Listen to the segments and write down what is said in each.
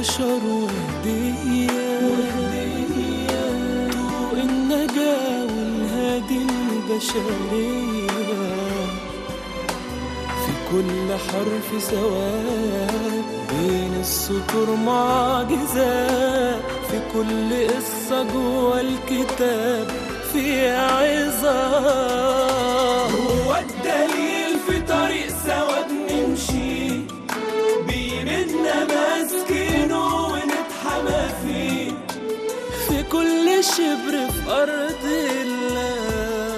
للبشر وهدية طوق النجاة والهادي البشرية في كل حرف سواد بين السطور معجزات في كل قصة جوا الكتاب في عظات هو الدليل في طريق سوا بنمشي بإيدنا ماسكينه ونتحمى فيه في كل شبر في أرض الله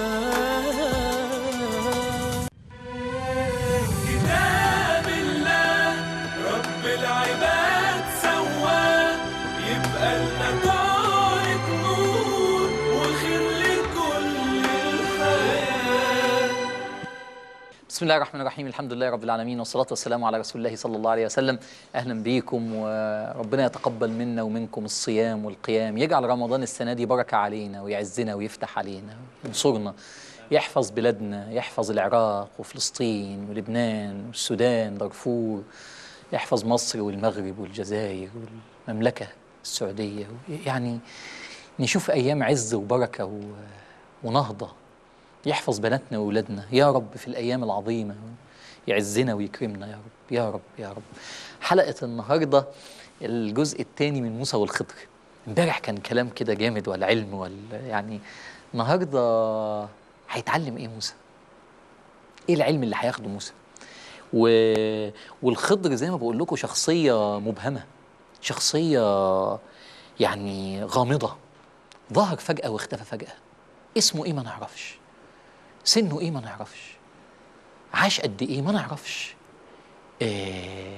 كتاب الله رب العباد سواه يبقى لنا طارق نور وخير لكل الحياه بسم الله الرحمن الرحيم الحمد لله رب العالمين والصلاة والسلام على رسول الله صلى الله عليه وسلم أهلا بيكم وربنا يتقبل منا ومنكم الصيام والقيام يجعل رمضان السنة دي بركة علينا ويعزنا ويفتح علينا وينصرنا يحفظ بلادنا يحفظ العراق وفلسطين ولبنان والسودان دارفور يحفظ مصر والمغرب والجزائر والمملكة السعودية يعني نشوف أيام عز وبركة و- ونهضة يحفظ بناتنا وأولادنا يا رب في الأيام العظيمة يعزنا ويكرمنا يا رب يا رب يا رب حلقة النهاردة الجزء الثاني من موسى والخضر امبارح كان كلام كده جامد والعلم وال يعني النهارده هيتعلم ايه موسى؟ ايه العلم اللي هياخده موسى؟ و... والخضر زي ما بقول لكم شخصية مبهمة شخصية يعني غامضة ظهر فجأة واختفى فجأة اسمه ايه ما نعرفش سنه ايه ما نعرفش عاش قد ايه ما نعرفش آه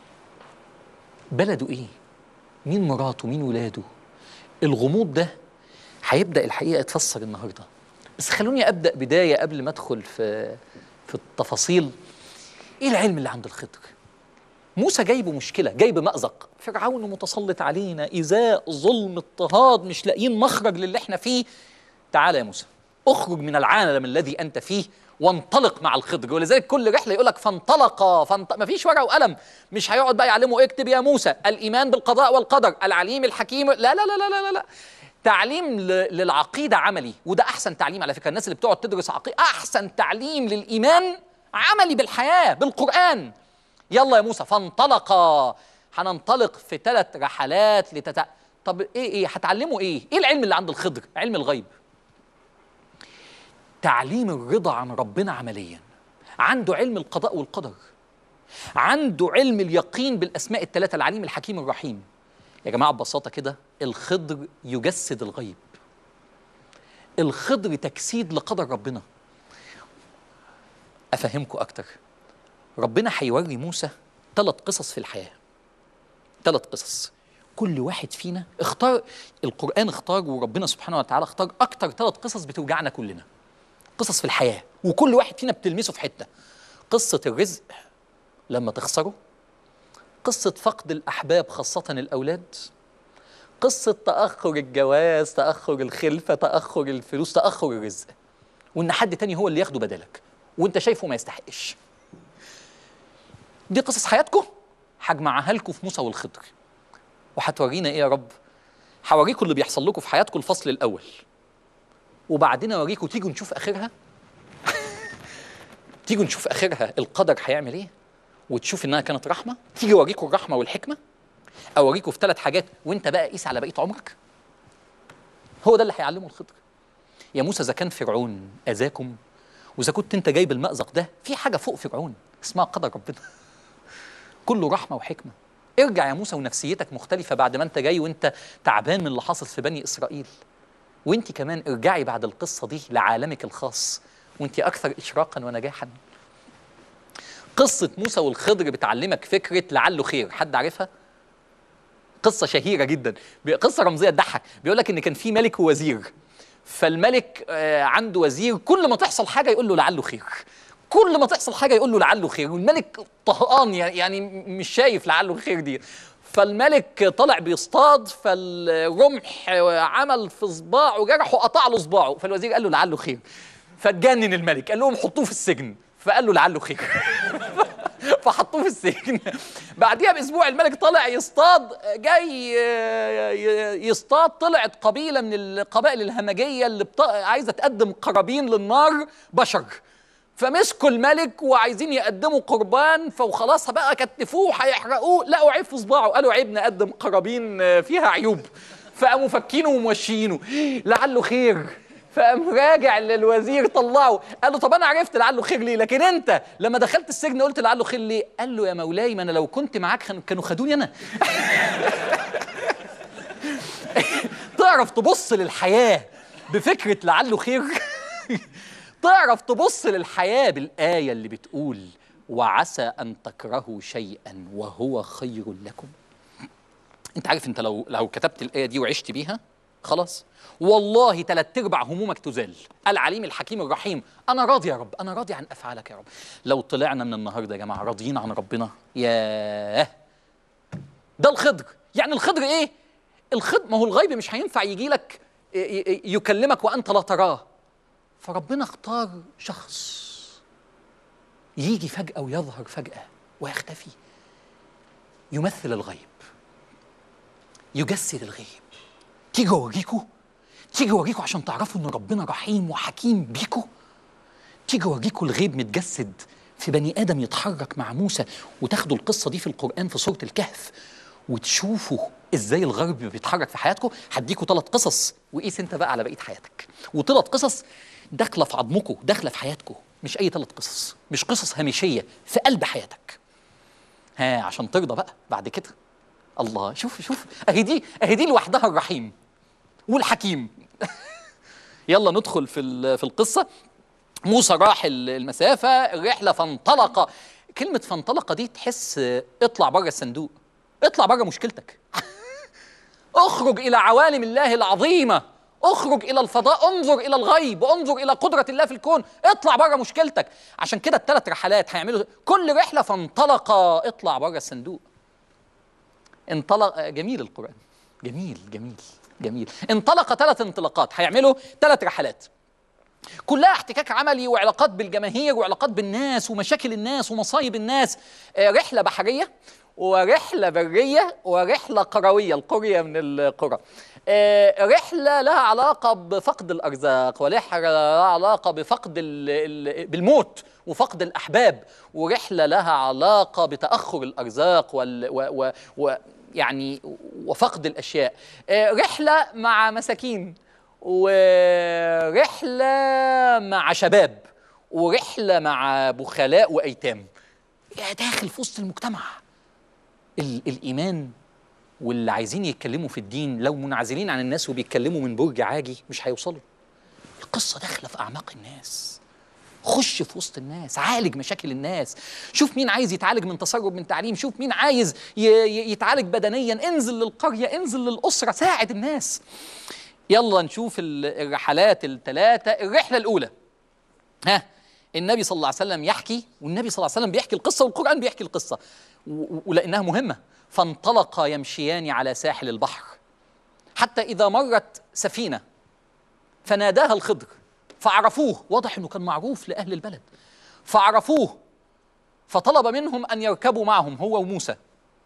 بلده ايه مين مراته مين ولاده الغموض ده هيبدا الحقيقه يتفسر النهارده بس خلوني ابدا بدايه قبل ما ادخل في في التفاصيل ايه العلم اللي عند الخضر موسى جايبه مشكله جايب مأزق فرعون متسلط علينا ايذاء ظلم اضطهاد مش لاقيين مخرج للي احنا فيه تعالى يا موسى اخرج من العالم الذي انت فيه وانطلق مع الخضر ولذلك كل رحله يقول لك فانطلق فانط... مفيش ورقه وقلم مش هيقعد بقى يعلمه اكتب يا موسى الايمان بالقضاء والقدر العليم الحكيم لا لا لا لا لا لا, لا. تعليم ل... للعقيده عملي وده احسن تعليم على فكره الناس اللي بتقعد تدرس عقيده احسن تعليم للايمان عملي بالحياه بالقران يلا يا موسى فانطلقا هننطلق في ثلاث رحلات لتت... طب ايه ايه هتعلموا ايه؟ ايه العلم اللي عند الخضر؟ علم الغيب. تعليم الرضا عن ربنا عمليا. عنده علم القضاء والقدر. عنده علم اليقين بالاسماء الثلاثه العليم الحكيم الرحيم. يا جماعه ببساطه كده الخضر يجسد الغيب. الخضر تجسيد لقدر ربنا. افهمكم اكتر. ربنا هيوري موسى ثلاث قصص في الحياه ثلاث قصص كل واحد فينا اختار القرآن اختار وربنا سبحانه وتعالى اختار أكتر ثلاث قصص بتوجعنا كلنا قصص في الحياة وكل واحد فينا بتلمسه في حتة قصة الرزق لما تخسره قصة فقد الأحباب خاصة الأولاد قصة تأخر الجواز تأخر الخلفة تأخر الفلوس تأخر الرزق وإن حد تاني هو اللي ياخده بدلك وإنت شايفه ما يستحقش دي قصص حياتكم هجمعها لكم في موسى والخضر وهتورينا ايه يا رب هوريكم اللي بيحصل لكم في حياتكم الفصل الاول وبعدين اوريكم تيجوا نشوف اخرها تيجوا نشوف اخرها القدر هيعمل ايه وتشوف انها كانت رحمه تيجي اوريكم الرحمه والحكمه اوريكم في ثلاث حاجات وانت بقى قيس على بقيه عمرك هو ده اللي هيعلمه الخضر يا موسى اذا كان فرعون اذاكم واذا كنت انت جايب المأزق ده في حاجه فوق فرعون اسمها قدر ربنا كله رحمه وحكمه ارجع يا موسى ونفسيتك مختلفه بعد ما انت جاي وانت تعبان من اللي حاصل في بني اسرائيل وانت كمان ارجعي بعد القصه دي لعالمك الخاص وانت اكثر اشراقا ونجاحا قصه موسى والخضر بتعلمك فكره لعله خير حد عارفها قصه شهيره جدا قصه رمزيه تضحك بيقول لك ان كان في ملك ووزير فالملك آه، عنده وزير كل ما تحصل حاجه يقول له لعله خير كل ما تحصل حاجه يقول له لعله خير والملك طهقان يعني يعني مش شايف لعله خير دي فالملك طلع بيصطاد فالرمح عمل في صباعه جرحه قطع له صباعه فالوزير قال له لعله خير فاتجنن الملك قال لهم حطوه في السجن فقال له لعله خير فحطوه في السجن بعديها باسبوع الملك طلع يصطاد جاي آه، ي- يصطاد طلعت قبيله من القبائل الهمجيه اللي بط... عايزه تقدم قرابين للنار بشر فمسكوا الملك وعايزين يقدموا قربان فخلاص بقى كتفوه هيحرقوه لقوا عيب في صباعه قالوا عيب نقدم قرابين آه، فيها عيوب فقاموا فكينه وموشيينه لعله خير فقام راجع للوزير طلعه قال له طب انا عرفت لعله خير ليه لكن انت لما دخلت السجن قلت لعله خير ليه قال له يا مولاي ما انا لو كنت معاك خن- كانوا خدوني انا تعرف تبص للحياه بفكره لعله خير تعرف تبص للحياه بالايه اللي بتقول وعسى ان تكرهوا شيئا وهو خير لكم انت عارف انت لو لو كتبت الايه دي وعشت بيها خلاص والله ثلاث ارباع همومك تزال العليم الحكيم الرحيم انا راضي يا رب انا راضي عن افعالك يا رب لو طلعنا من النهارده يا جماعه راضيين عن ربنا ياه ده الخضر يعني الخضر ايه الخضر ما هو الغيب مش هينفع يجي لك ي- ي- يكلمك وانت لا تراه فربنا اختار شخص يجي فجأة ويظهر فجأة ويختفي يمثل الغيب يجسد الغيب تيجي اوريكوا تيجي اوريكوا عشان تعرفوا ان ربنا رحيم وحكيم بيكوا تيجي اوريكوا الغيب متجسد في بني ادم يتحرك مع موسى وتاخدوا القصه دي في القران في سوره الكهف وتشوفوا ازاي الغرب بيتحرك في حياتكم هديكوا ثلاث قصص وقيس انت بقى على بقيه حياتك وثلاث قصص داخله في عظمكم داخله في حياتكم مش اي ثلاث قصص مش قصص هامشيه في قلب حياتك ها عشان ترضى بقى بعد كده الله شوف شوف اهي دي اهي دي لوحدها الرحيم والحكيم يلا ندخل في ال- في القصه موسى راح ال- المسافه الرحله فانطلق كلمه فانطلق دي تحس آه، اطلع بره الصندوق اطلع بره مشكلتك اخرج الى عوالم الله العظيمه اخرج الى الفضاء انظر الى الغيب انظر الى قدره الله في الكون اطلع بره مشكلتك عشان كده الثلاث رحلات هيعملوا كل رحله فانطلق اطلع بره الصندوق انطلق جميل القرآن جميل جميل جميل انطلق ثلاث انطلاقات هيعملوا ثلاث رحلات كلها احتكاك عملي وعلاقات بالجماهير وعلاقات بالناس ومشاكل الناس ومصايب الناس آه، رحلة بحرية ورحلة برية ورحلة قروية القرية من القرى آه، رحلة لها علاقة بفقد الأرزاق ورحلة لها علاقة بفقد ال ال بالموت وفقد الأحباب ورحلة لها علاقة بتأخر الأرزاق وال و و و يعني وفقد الأشياء آه، رحلة مع مساكين ورحلة مع شباب ورحلة مع بخلاء وأيتام يا داخل في وسط المجتمع ال- الإيمان واللي عايزين يتكلموا في الدين لو منعزلين عن الناس وبيتكلموا من برج عاجي مش هيوصلوا القصة داخلة في أعماق الناس خش في وسط الناس عالج مشاكل الناس شوف مين عايز يتعالج من تسرب من تعليم شوف مين عايز ي- ي- يتعالج بدنيا انزل للقرية انزل للأسرة ساعد الناس يلا نشوف ال- الرحلات الثلاثة الرحلة الأولى ها النبي صلى الله عليه وسلم يحكي والنبي صلى الله عليه وسلم بيحكي القصة والقرآن بيحكي القصة و- و- ولأنها مهمة فانطلقا يمشيان على ساحل البحر حتى إذا مرت سفينة فناداها الخضر فعرفوه واضح انه كان معروف لاهل البلد فعرفوه فطلب منهم ان يركبوا معهم هو وموسى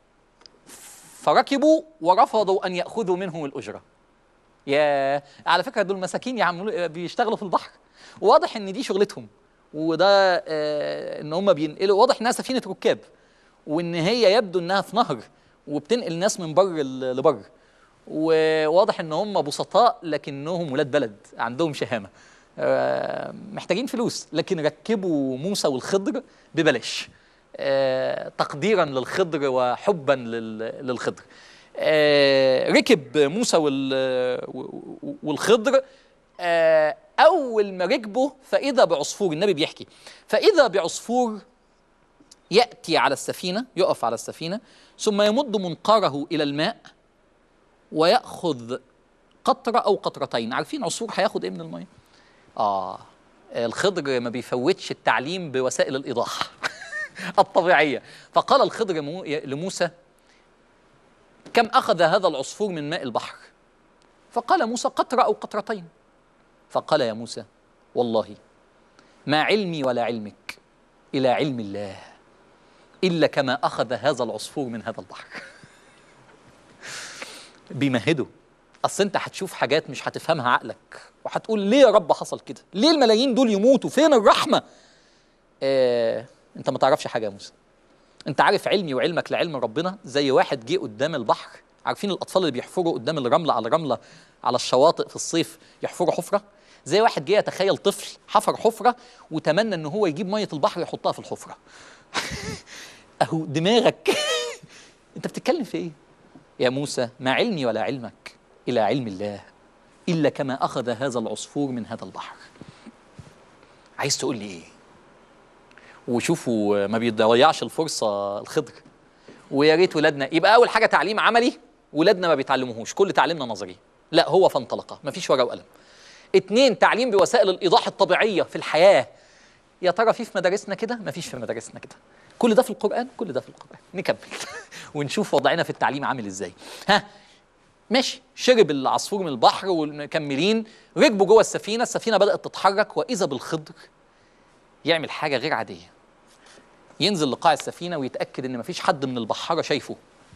فركبوا ورفضوا ان ياخذوا منهم الاجره يا على فكره دول مساكين يعملوا بيشتغلوا في البحر واضح ان دي شغلتهم وده آه ان هم بينقلوا واضح انها سفينه ركاب وان هي يبدو انها في نهر وبتنقل ناس من بر ل- لبر وواضح ان هم بسطاء لكنهم ولاد بلد عندهم شهامه آه، محتاجين فلوس لكن ركبوا موسى والخضر ببلاش آه، تقديرا للخضر وحبا لل- للخضر آه، ركب موسى وال- و- والخضر آه، اول ما ركبوا فاذا بعصفور النبي بيحكي فاذا بعصفور ياتي على السفينه يقف على السفينه ثم يمد منقاره الى الماء وياخذ قطره او قطرتين عارفين عصفور هياخد ايه من الميه اه الخضر ما بيفوتش التعليم بوسائل الايضاح الطبيعيه فقال الخضر مو- لموسى كم اخذ هذا العصفور من ماء البحر فقال موسى قطره او قطرتين فقال يا موسى والله ما علمي ولا علمك الى علم الله الا كما اخذ هذا العصفور من هذا البحر بيمهدوا اصل انت هتشوف حاجات مش هتفهمها عقلك وهتقول ليه يا رب حصل كده ليه الملايين دول يموتوا فين الرحمه آه، انت ما تعرفش حاجه يا موسى انت عارف علمي وعلمك لعلم ربنا زي واحد جه قدام البحر عارفين الاطفال اللي بيحفروا قدام الرمله على رمله على الشواطئ في الصيف يحفروا حفره زي واحد جه يتخيل طفل حفر حفره وتمنى ان هو يجيب ميه البحر يحطها في الحفره اهو دماغك انت بتتكلم في ايه يا موسى ما علمي ولا علمك الى علم الله الا كما اخذ هذا العصفور من هذا البحر عايز تقول لي ايه وشوفوا ما بيضيعش الفرصه الخضر ويا ريت ولادنا يبقى اول حاجه تعليم عملي ولادنا ما بيتعلموهوش كل تعليمنا نظري لا هو فانطلق مفيش ورقه وقلم اتنين تعليم بوسائل الايضاح الطبيعيه في الحياه يا ترى في في مدارسنا كده مفيش في مدارسنا كده كل ده في القران كل ده في القران نكمل ونشوف وضعنا في التعليم عامل ازاي ها ماشي شرب العصفور من البحر والمكملين ركبوا جوه السفينه السفينه بدات تتحرك واذا بالخضر يعمل حاجه غير عاديه ينزل لقاع السفينه ويتاكد ان مفيش حد من البحاره شايفه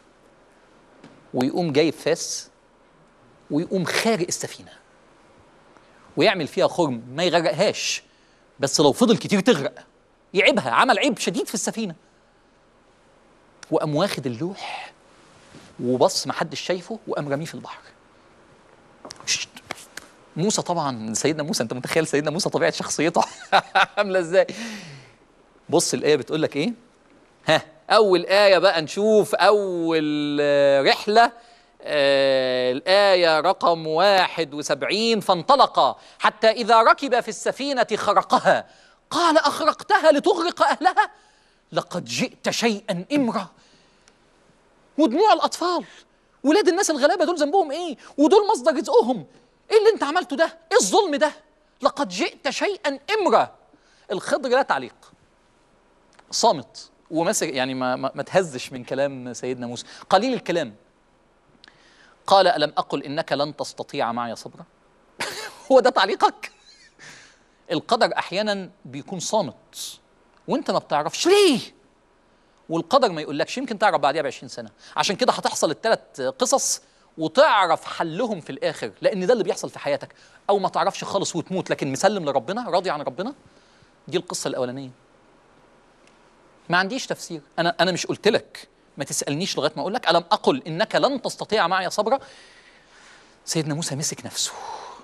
ويقوم جايب فاس ويقوم خارق السفينه ويعمل فيها خرم ما يغرقهاش بس لو فضل كتير تغرق يعيبها عمل عيب شديد في السفينه وقام واخد اللوح وبص محدش شايفه وقام رميه في البحر شت. موسى طبعا سيدنا موسى انت متخيل سيدنا موسى طبيعه شخصيته عامله ازاي بص الايه بتقول لك ايه ها اول ايه بقى نشوف اول آه، رحله آه الآية رقم واحد وسبعين فانطلق حتى إذا ركب في السفينة خرقها قال أخرقتها لتغرق أهلها لقد جئت شيئا إمرا ودموع الأطفال ولاد الناس الغلابة دول ذنبهم إيه ودول مصدر رزقهم إيه اللي أنت عملته ده إيه الظلم ده لقد جئت شيئا إمرا الخضر لا تعليق صامت ومسك يعني ما, ما, ما تهزش من كلام سيدنا موسى قليل الكلام قال ألم أقل إنك لن تستطيع معي صبرا هو ده تعليقك القدر أحيانا بيكون صامت وانت ما بتعرفش ليه والقدر ما يقولكش يمكن تعرف بعديها ب 20 سنه عشان كده هتحصل الثلاث قصص وتعرف حلهم في الاخر لان ده اللي بيحصل في حياتك او ما تعرفش خالص وتموت لكن مسلم لربنا راضي عن ربنا دي القصه الاولانيه ما عنديش تفسير انا انا مش قلت لك ما تسالنيش لغايه ما اقول لك الم اقل انك لن تستطيع معي صبرا سيدنا موسى مسك نفسه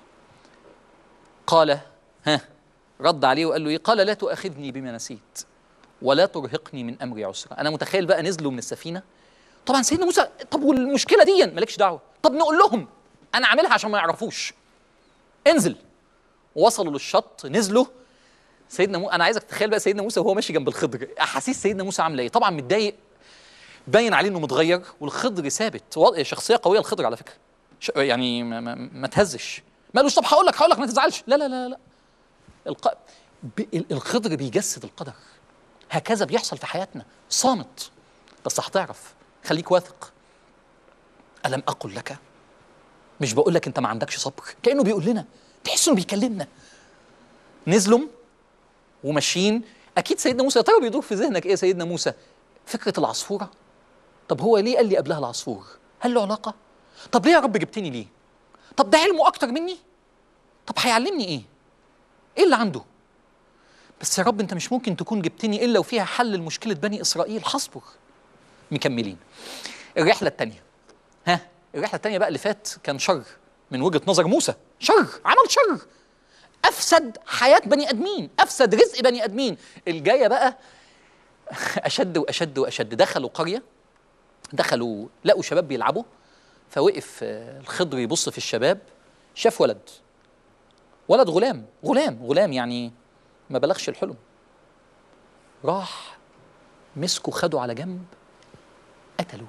قال ها رد عليه وقال له ايه قال لا تؤاخذني بما نسيت ولا ترهقني من امري عسرا انا متخيل بقى نزلوا من السفينه طبعا سيدنا موسى طب والمشكله دي مالكش دعوه طب نقول لهم انا عاملها عشان ما يعرفوش انزل وصلوا للشط نزلوا سيدنا موسى انا عايزك تتخيل بقى سيدنا موسى وهو ماشي جنب الخضر احاسيس سيدنا موسى عامله ايه طبعا متضايق باين عليه انه متغير والخضر ثابت وضع- شخصيه قويه الخضر على فكره ش- يعني ما, ما, ما تهزش ما قالوش طب هقول لك هقول لك ما تزعلش لا لا لا لا الق... ب... ال- الخضر بيجسد القدر هكذا بيحصل في حياتنا صامت بس هتعرف خليك واثق ألم أقل لك مش بقول لك أنت ما عندكش صبر كأنه بيقول لنا تحس إنه بيكلمنا نزلوا وماشيين أكيد سيدنا موسى يا ترى بيدور في ذهنك إيه يا سيدنا موسى فكرة العصفورة طب هو ليه قال لي قبلها العصفور هل له علاقة طب ليه يا رب جبتني ليه طب ده علمه أكتر مني طب هيعلمني إيه إيه اللي عنده بس يا رب انت مش ممكن تكون جبتني الا وفيها حل لمشكله بني اسرائيل هصبر مكملين الرحله الثانيه ها الرحله الثانيه بقى اللي فات كان شر من وجهه نظر موسى شر عمل شر افسد حياه بني ادمين افسد رزق بني ادمين الجايه بقى اشد واشد واشد دخلوا قريه دخلوا لقوا شباب بيلعبوا فوقف آه، الخضر يبص في الشباب شاف ولد ولد غلام غلام غلام يعني ما بلغش الحلم راح مسكوا خدوا على جنب قتلوا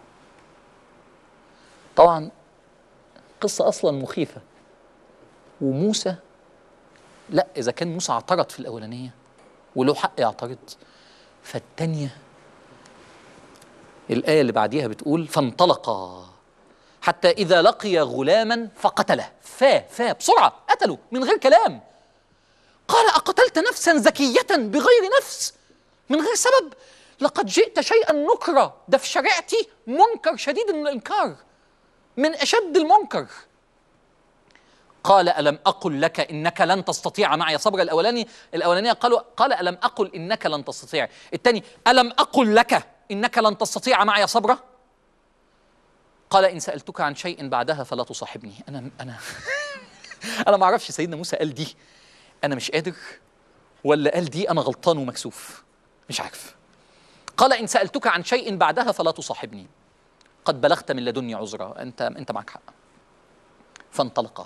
طبعا قصة أصلا مخيفة وموسى لا إذا كان موسى اعترض في الأولانية وله حق يعترض فالتانية الآية اللي بعديها بتقول فانطلقا حتى إذا لقي غلاما فقتله فا فا بسرعة قتلوا من غير كلام قال أقتلت نفسا زكية بغير نفس من غير سبب لقد جئت شيئا نكرا ده في شريعتي منكر شديد الانكار من اشد المنكر قال الم اقل لك انك لن تستطيع معي صبر الاولاني الاولانيه قالوا قال الم اقل انك لن تستطيع الثاني الم اقل لك انك لن تستطيع معي صبرا قال ان سالتك عن شيء بعدها فلا تصاحبني انا انا انا ما اعرفش سيدنا موسى قال دي انا مش قادر ولا قال دي انا غلطان ومكسوف مش عارف قال ان سالتك عن شيء بعدها فلا تصاحبني قد بلغت من لدني عذرا انت انت معك حق فانطلقا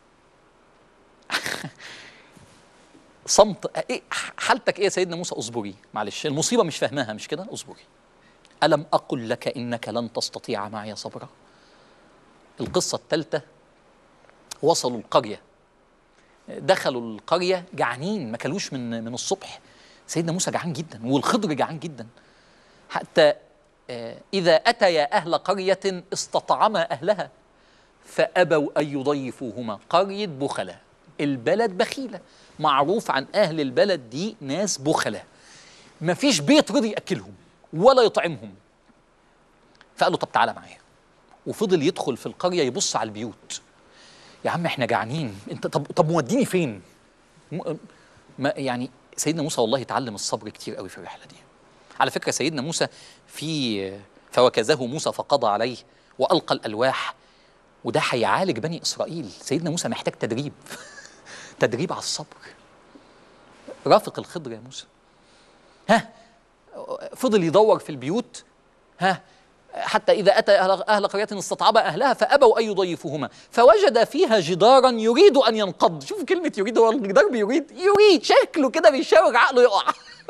صمت إيه حالتك ايه يا سيدنا موسى اصبري معلش المصيبه مش فاهماها مش كده اصبري الم اقل لك انك لن تستطيع معي صبرا القصه الثالثه وصلوا القريه دخلوا القريه جعانين ما كلوش من من الصبح سيدنا موسى جعان جدا والخضر جعان جدا حتى آه، اذا اتيا اهل قريه استطعما اهلها فابوا ان يضيفوهما قريه بخله البلد بخيله معروف عن اهل البلد دي ناس بخله ما فيش بيت رضي ياكلهم ولا يطعمهم فقالوا طب تعالى معايا وفضل يدخل في القريه يبص على البيوت يا عم احنا جعانين انت طب طب موديني فين م- ما يعني سيدنا موسى والله اتعلم الصبر كتير قوي في الرحله دي على فكره سيدنا موسى في فوكزه موسى فقضى عليه والقى الالواح وده هيعالج بني اسرائيل سيدنا موسى محتاج تدريب تدريب على الصبر رافق الخضر يا موسى ها فضل يدور في البيوت ها حتى إذا أتى أهل, أهل قرية استطعب أهلها فأبوا أن يضيفوهما فوجد فيها جدارا يريد أن ينقض شوف كلمة يريد هو الجدار بيريد يريد شكله كده بيشاور عقله يقع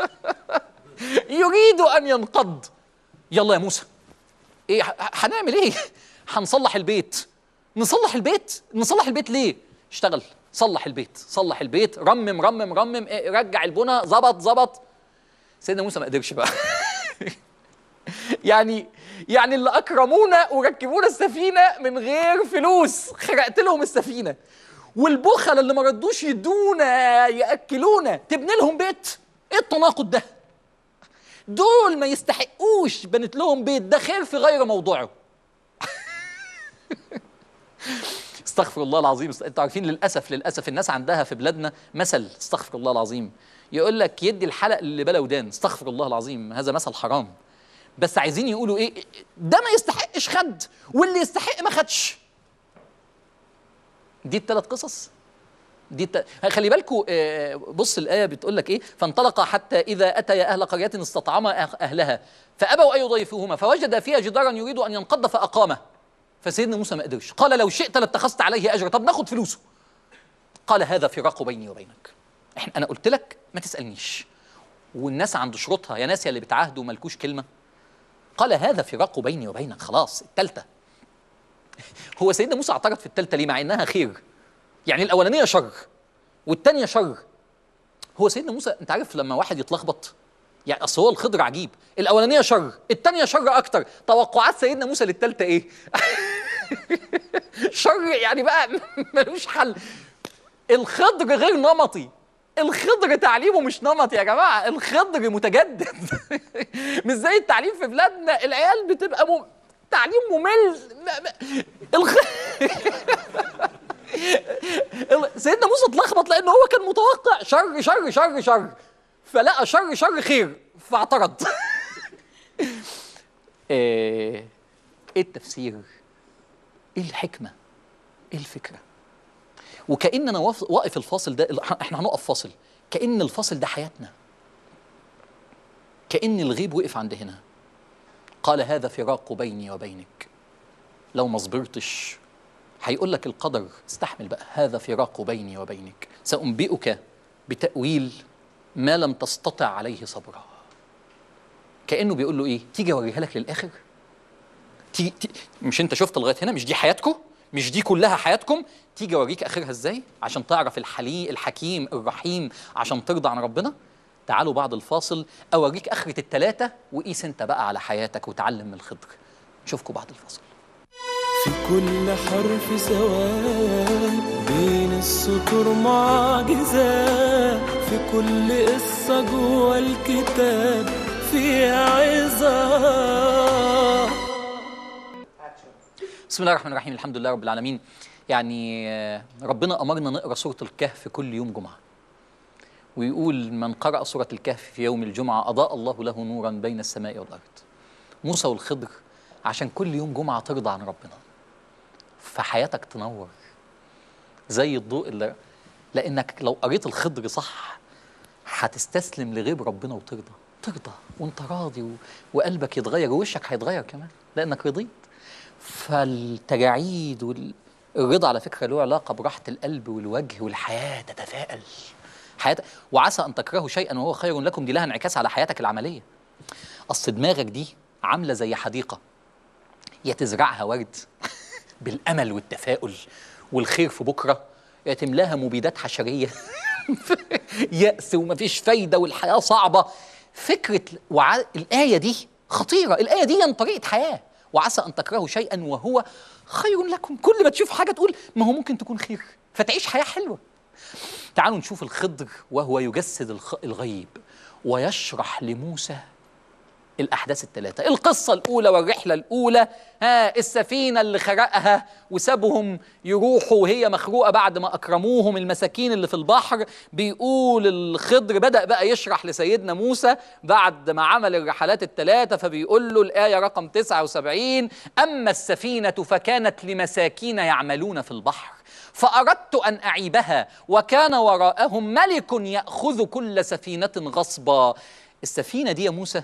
يريد أن ينقض يلا يا موسى إيه ه- هنعمل إيه هنصلح البيت نصلح البيت نصلح البيت ليه اشتغل صلح البيت صلح البيت رمم رمم رمم إيه رجع البنى ظبط ظبط سيدنا موسى ما قدرش بقى يعني يعني اللي اكرمونا وركبونا السفينه من غير فلوس خرقت لهم السفينه والبخل اللي ما ردوش يدونا ياكلونا تبني لهم بيت ايه التناقض ده دول ما يستحقوش بنت لهم بيت ده خير في غير موضوعه استغفر الله العظيم انتوا عارفين للاسف للاسف الناس عندها في بلادنا مثل استغفر الله العظيم يقول لك يدي الحلق اللي بلا ودان استغفر الله العظيم هذا مثل حرام بس عايزين يقولوا ايه ده ما يستحقش خد واللي يستحق ما خدش دي الثلاث قصص دي الت... خلي بالكم بص الايه بتقول لك ايه فانطلق حتى اذا اتيا اهل قريه استطعما أه- اهلها فابوا ان يضيفوهما فوجد فيها جدارا يريد ان ينقض فاقامه فسيدنا موسى ما قدرش قال لو شئت لاتخذت عليه اجرا طب ناخد فلوسه قال هذا فراق بيني وبينك احنا انا قلت لك ما تسالنيش والناس عند شروطها يا ناس يا اللي بتعاهدوا مالكوش كلمه قال هذا فراق بيني وبينك خلاص التالتة هو سيدنا موسى اعترض في التالتة ليه مع انها خير يعني الاولانيه شر والتانية شر هو سيدنا موسى انت عارف لما واحد يتلخبط يعني اصل هو الخضر عجيب الاولانيه شر التانية شر اكتر توقعات سيدنا موسى للتالتة ايه شر يعني بقى ملوش حل الخضر غير نمطي الخضر تعليمه مش نمطي يا جماعه الخضر متجدد مش زي التعليم في بلادنا العيال بتبقى مم... تعليم ممل ما- ما- الخ... ال- سيدنا موسى اتلخبط لان هو كان متوقع شر شر شر شر فلقى شر شر خير فاعترض ايه إيه التفسير ايه الحكمه ايه الفكره وكأن انا واف- واقف الفاصل ده احنا هنقف فاصل كأن الفاصل ده حياتنا كأن الغيب وقف عند هنا قال هذا فراق بيني وبينك لو ما صبرتش هيقول لك القدر استحمل بقى هذا فراق بيني وبينك سأنبئك بتأويل ما لم تستطع عليه صبرا كأنه بيقول له ايه تيجي اوريها لك للآخر تيجي تي... مش انت شفت لغايه هنا مش دي حياتكم مش دي كلها حياتكم تيجي اوريك اخرها ازاي عشان تعرف الحليم الحكيم الرحيم عشان ترضى عن ربنا تعالوا بعد الفاصل اوريك اخره التلاتة وقيس انت بقى على حياتك وتعلم من الخضر نشوفكم بعد الفاصل في كل حرف سواد بين السطور معجزات في كل قصة جوه الكتاب فيها عظة بسم الله الرحمن الرحيم الحمد لله رب العالمين يعني آه، ربنا أمرنا نقرأ سورة الكهف كل يوم جمعة ويقول من قرأ سورة الكهف في يوم الجمعة أضاء الله له نورا بين السماء والأرض موسى والخضر عشان كل يوم جمعة ترضى عن ربنا فحياتك تنور زي الضوء اللي لأنك لو قريت الخضر صح هتستسلم لغيب ربنا وترضى ترضى وانت راضي و... وقلبك يتغير ووشك هيتغير كمان لأنك رضيت فالتجاعيد والرضا على فكرة له علاقة براحة القلب والوجه والحياة تتفائل حياتك وعسى أن تكرهوا شيئا وهو خير لكم دي لها انعكاس على حياتك العملية أصل دماغك دي عاملة زي حديقة يا تزرعها ورد بالأمل والتفاؤل والخير في بكرة يا تملاها مبيدات حشرية يأس ومفيش فايدة والحياة صعبة فكرة وع... الآية دي خطيرة الآية دي طريقة حياة وعسى أن تكرهوا شيئا وهو خير لكم كل ما تشوف حاجة تقول ما هو ممكن تكون خير فتعيش حياة حلوة تعالوا نشوف الخضر وهو يجسد الخ- الغيب ويشرح لموسى الأحداث الثلاثة القصة الأولى والرحلة الأولى ها السفينة اللي خرقها وسابهم يروحوا وهي مخروقة بعد ما أكرموهم المساكين اللي في البحر بيقول الخضر بدأ بقى يشرح لسيدنا موسى بعد ما عمل الرحلات الثلاثة فبيقول له الآية رقم 79 أما السفينة فكانت لمساكين يعملون في البحر فأردت أن أعيبها وكان وراءهم ملك يأخذ كل سفينة غصبا السفينة دي يا موسى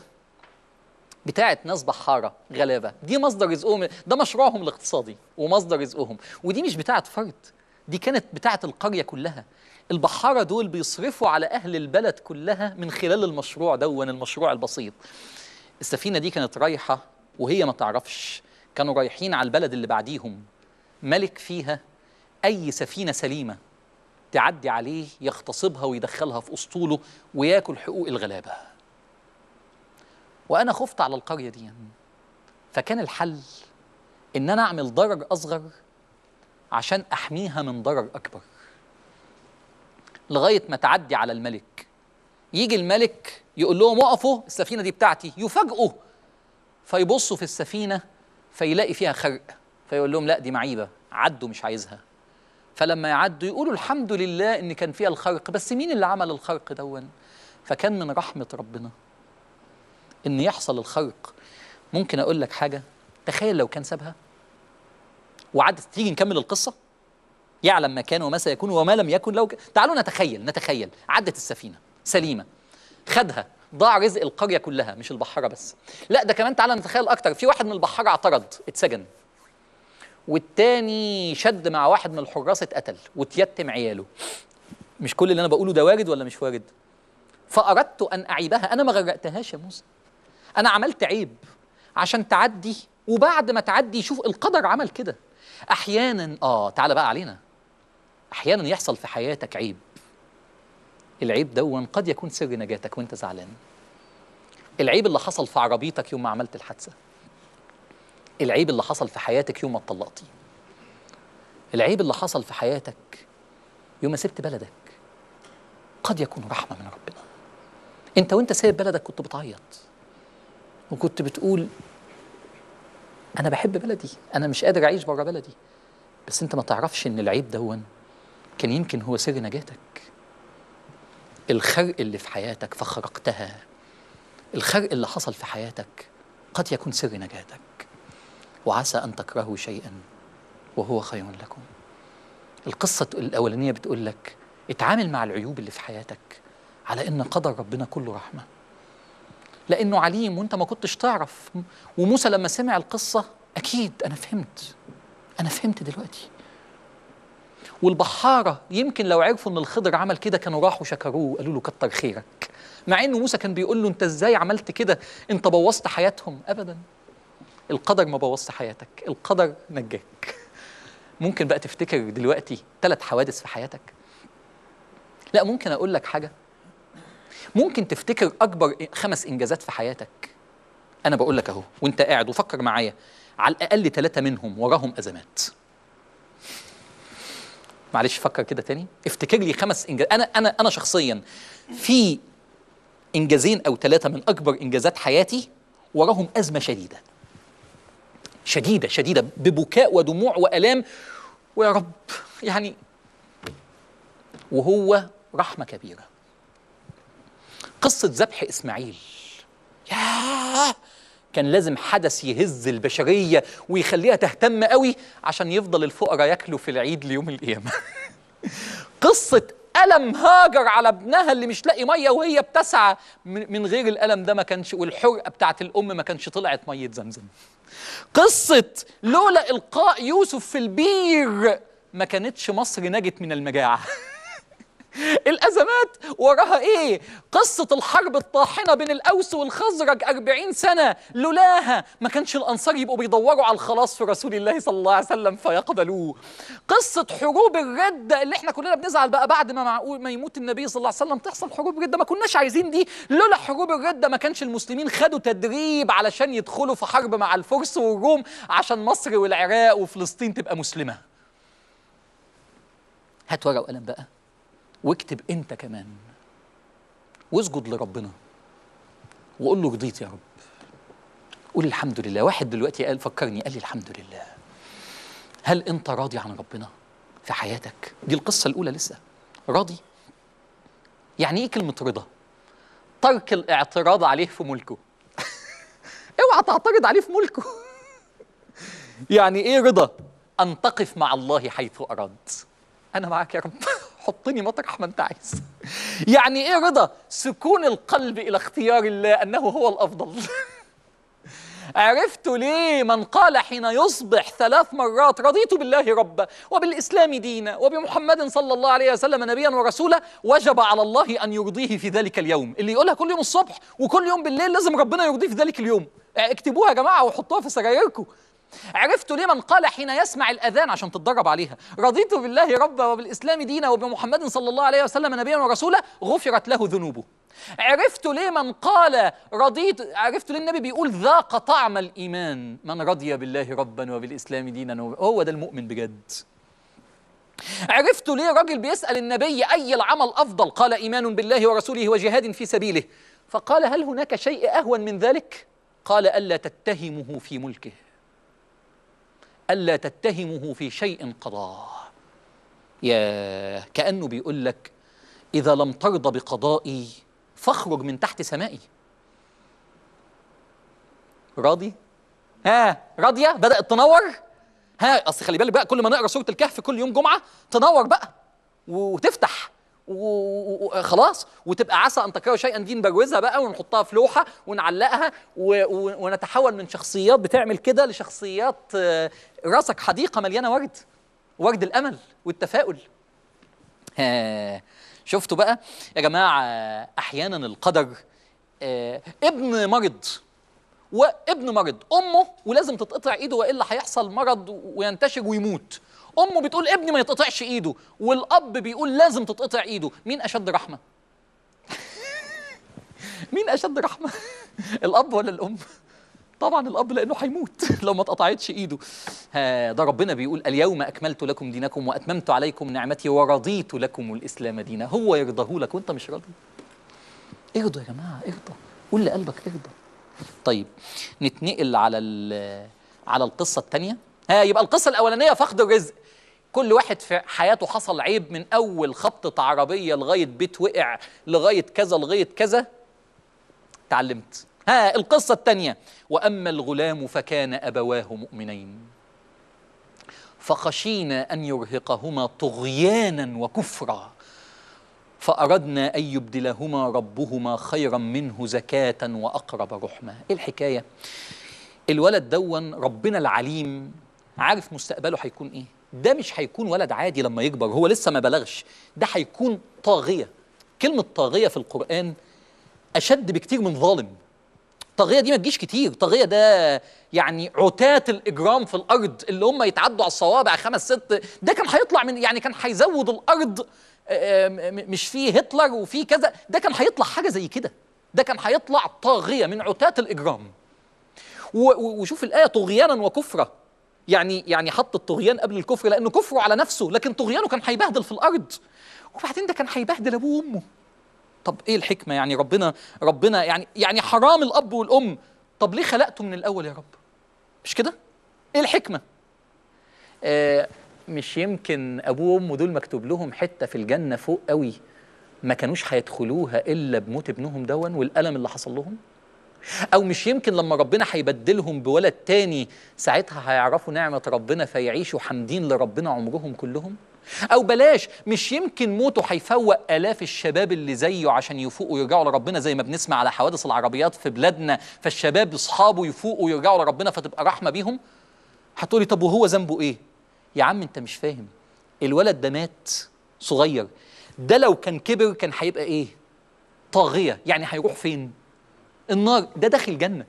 بتاعت ناس بحارة غلابة دي مصدر رزقهم ده مشروعهم الاقتصادي ومصدر رزقهم ودي مش بتاعت فرد دي كانت بتاعت القرية كلها البحارة دول بيصرفوا على أهل البلد كلها من خلال المشروع دون المشروع البسيط السفينة دي كانت رايحة وهي ما تعرفش كانوا رايحين على البلد اللي بعديهم ملك فيها أي سفينة سليمة تعدي عليه يغتصبها ويدخلها في أسطوله وياكل حقوق الغلابة وانا خفت على القريه دي فكان الحل ان انا اعمل ضرر اصغر عشان احميها من ضرر اكبر لغايه ما تعدي على الملك يجي الملك يقول لهم وقفوا السفينه دي بتاعتي يفاجئوا فيبصوا في السفينه فيلاقي فيها خرق فيقول لهم لا دي معيبه عدوا مش عايزها فلما يعدوا يقولوا الحمد لله ان كان فيها الخرق بس مين اللي عمل الخرق دون فكان من رحمه ربنا ان يحصل الخرق ممكن اقول لك حاجه تخيل لو كان سابها وعدت تيجي نكمل القصه يعلم ما كان وما سيكون وما لم يكن لو ك... تعالوا نتخيل نتخيل عدت السفينه سليمه خدها ضاع رزق القريه كلها مش البحاره بس لا ده كمان تعالى نتخيل اكتر في واحد من البحاره اعترض اتسجن والتاني شد مع واحد من الحراس اتقتل وتيتم عياله مش كل اللي انا بقوله ده وارد ولا مش وارد فاردت ان اعيبها انا ما غرقتهاش يا موسى انا عملت عيب عشان تعدي وبعد ما تعدي شوف القدر عمل كده احيانا اه تعالى بقى علينا احيانا يحصل في حياتك عيب العيب دون قد يكون سر نجاتك وانت زعلان العيب اللي حصل في عربيتك يوم ما عملت الحادثه العيب اللي حصل في حياتك يوم ما اتطلقتي العيب اللي حصل في حياتك يوم ما سبت بلدك قد يكون رحمه من ربنا انت وانت سايب بلدك كنت بتعيط وكنت بتقول انا بحب بلدي انا مش قادر اعيش بره بلدي بس انت ما تعرفش ان العيب دون كان يمكن هو سر نجاتك الخرق اللي في حياتك فخرقتها الخرق اللي حصل في حياتك قد يكون سر نجاتك وعسى ان تكرهوا شيئا وهو خير لكم القصه الاولانيه بتقول لك اتعامل مع العيوب اللي في حياتك على ان قدر ربنا كله رحمه لانه عليم وانت ما كنتش تعرف وموسى لما سمع القصه اكيد انا فهمت انا فهمت دلوقتي والبحاره يمكن لو عرفوا ان الخضر عمل كده كانوا راحوا شكروه وقالوا له كتر خيرك مع ان موسى كان بيقول له انت ازاي عملت كده انت بوظت حياتهم ابدا القدر ما بوظت حياتك القدر نجاك ممكن بقى تفتكر دلوقتي ثلاث حوادث في حياتك لا ممكن اقول لك حاجه ممكن تفتكر اكبر خمس انجازات في حياتك انا بقول لك اهو وانت قاعد وفكر معايا على الاقل ثلاثه منهم وراهم ازمات معلش فكر كده تاني افتكر لي خمس انجازات انا انا انا شخصيا في انجازين او ثلاثه من اكبر انجازات حياتي وراهم ازمه شديده شديده شديده ببكاء ودموع والام ويا رب يعني وهو رحمه كبيره قصه ذبح اسماعيل ياه كان لازم حدث يهز البشريه ويخليها تهتم قوي عشان يفضل الفقراء ياكلوا في العيد ليوم القيامه قصه ألم هاجر على ابنها اللي مش لاقي ميه وهي بتسعى من من غير الألم ده ما كانش والحرقة بتاعت الأم ما كانش طلعت مية زمزم. قصة لولا إلقاء يوسف في البير ما كانتش مصر نجت من المجاعة. الأزمات وراها إيه؟ قصة الحرب الطاحنة بين الأوس والخزرج أربعين سنة لولاها ما كانش الأنصار يبقوا بيدوروا على الخلاص في رسول الله صلى الله عليه وسلم فيقبلوه قصة حروب الردة اللي احنا كلنا بنزعل بقى بعد ما معقول ما يموت النبي صلى الله عليه وسلم تحصل حروب ردة ما كناش عايزين دي لولا حروب الردة ما كانش المسلمين خدوا تدريب علشان يدخلوا في حرب مع الفرس والروم عشان مصر والعراق وفلسطين تبقى مسلمة هات ورقة وقلم بقى واكتب انت كمان واسجد لربنا وقول له رضيت يا رب قول الحمد لله واحد دلوقتي قال فكرني قال لي الحمد لله هل انت راضي عن ربنا في حياتك دي القصة الأولى لسه راضي يعني ايه كلمة رضا ترك الاعتراض عليه في ملكه اوعى تعترض عليه في ملكه يعني ايه رضا ان تقف مع الله حيث اراد انا معاك يا رب حطني مطرح ما انت عايز يعني ايه رضا سكون القلب الى اختيار الله انه هو الافضل عرفت ليه من قال حين يصبح ثلاث مرات رضيت بالله ربا وبالاسلام دينا وبمحمد صلى الله عليه وسلم نبيا ورسولا وجب على الله ان يرضيه في ذلك اليوم اللي يقولها كل يوم الصبح وكل يوم بالليل لازم ربنا يرضيه في ذلك اليوم اكتبوها يا جماعه وحطوها في سرايركم عرفت ليه من قال حين يسمع الاذان عشان تتدرب عليها رضيت بالله ربا وبالاسلام دينا وبمحمد صلى الله عليه وسلم نبيا ورسولا غفرت له ذنوبه عرفت ليه من قال رضيت عرفت ليه النبي بيقول ذاق طعم الايمان من رضي بالله ربا وبالاسلام دينا هو ده المؤمن بجد عرفت ليه راجل بيسال النبي اي العمل افضل قال ايمان بالله ورسوله وجهاد في سبيله فقال هل هناك شيء اهون من ذلك قال الا تتهمه في ملكه ألا تتهمه في شيء قضاه يا كأنه بيقول لك إذا لم ترضى بقضائي فاخرج من تحت سمائي راضي ها راضية بدأت تنور ها أصل خلي بالك بقى كل ما نقرأ سورة الكهف كل يوم جمعة تنور بقى وتفتح وخلاص وتبقى عسى ان تكرهوا شيئا دي نبروزها بقى ونحطها في لوحه ونعلقها ونتحول من شخصيات بتعمل كده لشخصيات راسك حديقه مليانه ورد ورد الامل والتفاؤل ها شفتوا بقى يا جماعه احيانا القدر ابن مرض وابن مرض امه ولازم تتقطع ايده والا هيحصل مرض وينتشر ويموت امه بتقول ابني ما يتقطعش ايده والاب بيقول لازم تتقطع ايده مين اشد رحمه مين اشد رحمه الاب ولا الام طبعا الاب لانه هيموت لو ما اتقطعتش ايده ها ده ربنا بيقول اليوم اكملت لكم دينكم واتممت عليكم نعمتي ورضيت لكم الاسلام دينا هو يرضاه لك وانت مش راضي ارضى يا جماعه ارضى قول لقلبك ارضى طيب نتنقل على على القصه الثانيه ها يبقى القصه الاولانيه فقد الرزق كل واحد في حياته حصل عيب من اول خبطه عربيه لغايه بيت وقع لغايه كذا لغايه كذا تعلمت ها القصه الثانيه واما الغلام فكان ابواه مؤمنين فخشينا ان يرهقهما طغيانا وكفرا فاردنا ان يبدلهما ربهما خيرا منه زكاه واقرب رحمه ايه الحكايه الولد دون ربنا العليم عارف مستقبله هيكون ايه ده مش هيكون ولد عادي لما يكبر هو لسه ما بلغش ده هيكون طاغيه كلمه طاغيه في القران اشد بكتير من ظالم طاغيه دي ما تجيش كتير طاغيه ده يعني عتاة الاجرام في الارض اللي هم يتعدوا على الصوابع خمس ست ده كان هيطلع من يعني كان هيزود الارض مش فيه هتلر وفيه كذا ده كان هيطلع حاجه زي كده ده كان هيطلع طاغيه من عتاة الاجرام وشوف الايه طغيانا وكفرا يعني يعني حط الطغيان قبل الكفر لانه كفره على نفسه لكن طغيانه كان هيبهدل في الارض وبعدين ده كان هيبهدل ابوه وامه طب ايه الحكمه يعني ربنا ربنا يعني يعني حرام الاب والام طب ليه خلقته من الاول يا رب مش كده ايه الحكمه آه مش يمكن ابوه وامه دول مكتوب لهم حته في الجنه فوق قوي ما كانوش هيدخلوها الا بموت ابنهم دون والالم اللي حصل لهم او مش يمكن لما ربنا هيبدلهم بولد تاني ساعتها هيعرفوا نعمه ربنا فيعيشوا حامدين لربنا عمرهم كلهم او بلاش مش يمكن موته هيفوق الاف الشباب اللي زيه عشان يفوقوا ويرجعوا لربنا زي ما بنسمع على حوادث العربيات في بلادنا فالشباب اصحابه يفوقوا ويرجعوا لربنا فتبقى رحمه بيهم هتقولي طب وهو ذنبه ايه يا عم انت مش فاهم الولد ده مات صغير ده لو كان كبر كان هيبقى ايه طاغيه يعني هيروح فين النار ده داخل جنه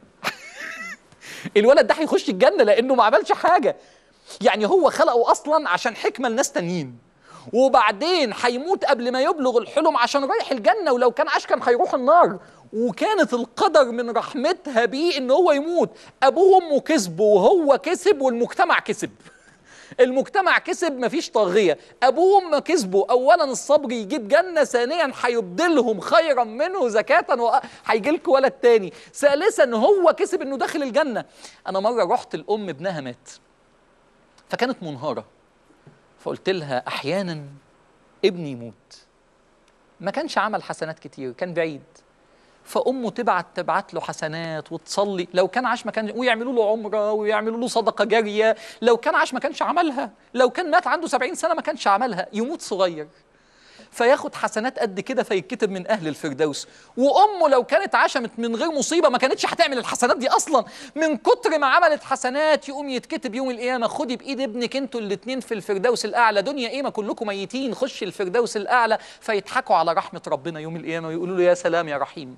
الولد ده هيخش الجنه لانه ما عملش حاجه يعني هو خلقه اصلا عشان حكمه لناس تانيين وبعدين هيموت قبل ما يبلغ الحلم عشان رايح الجنه ولو كان عاش كان هيروح النار وكانت القدر من رحمتها بيه ان هو يموت ابوه وامه كسبوا وهو كسب والمجتمع كسب المجتمع كسب مفيش طاغية أبوه وأمه كسبوا أولا الصبر يجيب جنة ثانيا هيبدلهم خيرا منه زكاة وهيجي لكم ولد تاني ثالثا هو كسب إنه داخل الجنة أنا مرة رحت الأم ابنها مات فكانت منهارة فقلت لها أحيانا ابني يموت ما كانش عمل حسنات كتير كان بعيد فامه تبعت تبعت له حسنات وتصلي لو كان عاش ما كان ويعملوا له عمره ويعملوا له صدقه جاريه لو كان عاش ما كانش عملها لو كان مات عنده سبعين سنه ما كانش عملها يموت صغير فياخد حسنات قد كده فيتكتب من اهل الفردوس وامه لو كانت عشمت من غير مصيبه ما كانتش هتعمل الحسنات دي اصلا من كتر ما عملت حسنات يقوم يتكتب يوم القيامه خدي بايد ابنك انتوا الاثنين في الفردوس الاعلى دنيا ايه ما كلكم ميتين خش الفردوس الاعلى فيضحكوا على رحمه ربنا يوم القيامه ويقولوا له يا سلام يا رحيم